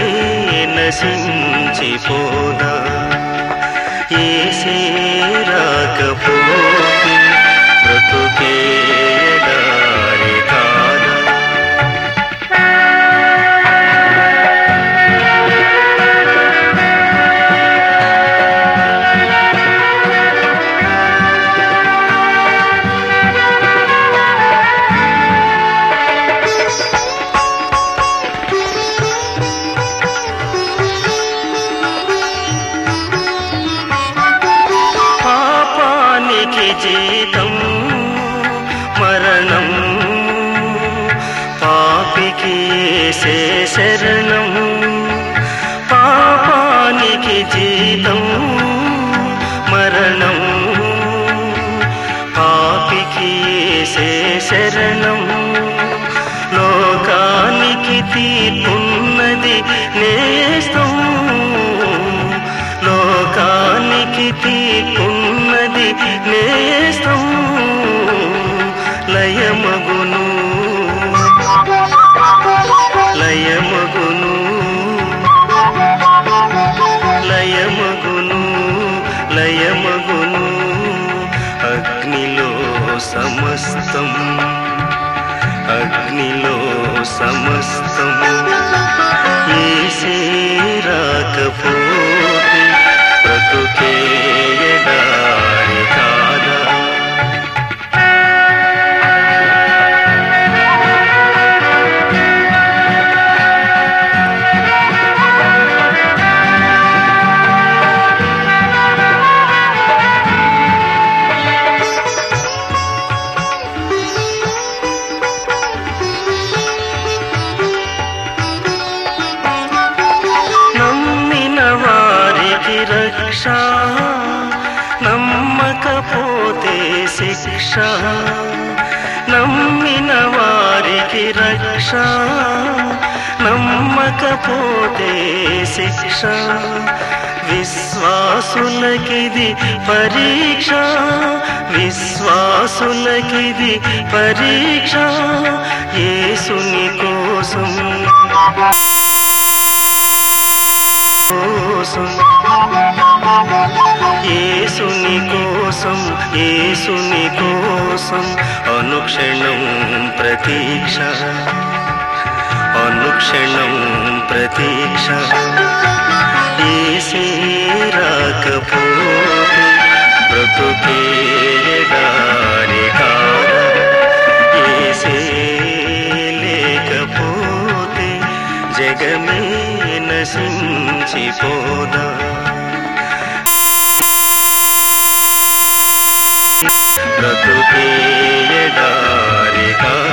నశించిపోదా ఏసే రాకపోతే బ్రతుకే ఎడారి కాదా పాపానికి జీతం మరణం పాపికి ఏసే శరణం పాపానికి జీతం మరణం పాపికి ఏసే శరణం లోకానికి తీర్పున్నది నేస్తం లోకానికి తీర్పున్నది నేస్తం లయమగును లయమగును లయమగును లయమగును అగ్నిలో సమస్తం అగ్నిలో సమస్తం ఏసే రాకపోతే బ్రతుకే ఎడారి కాదా నమ్మిన వారికి రక్ష నమ్మకపోతే శిక్ష నమ్మిన వారికి రక్ష నమ్మకపోతే శిక్ష విశ్వాసులకిది పరీక్ష విశ్వాసులకిది పరీక్ష యేసుని కోసం కోసం యేసుని కోసం యేసుని కోసం అనుక్షణం ప్రతీక్ష అనుక్షణం ప్రతీక్ష ఏసే రాకపోతే బ్రతుకే ఎడారి కాదా ఏసే లేకపోతే జగమే నశించిపోదా బ్రతుకే ఎడారి కాదా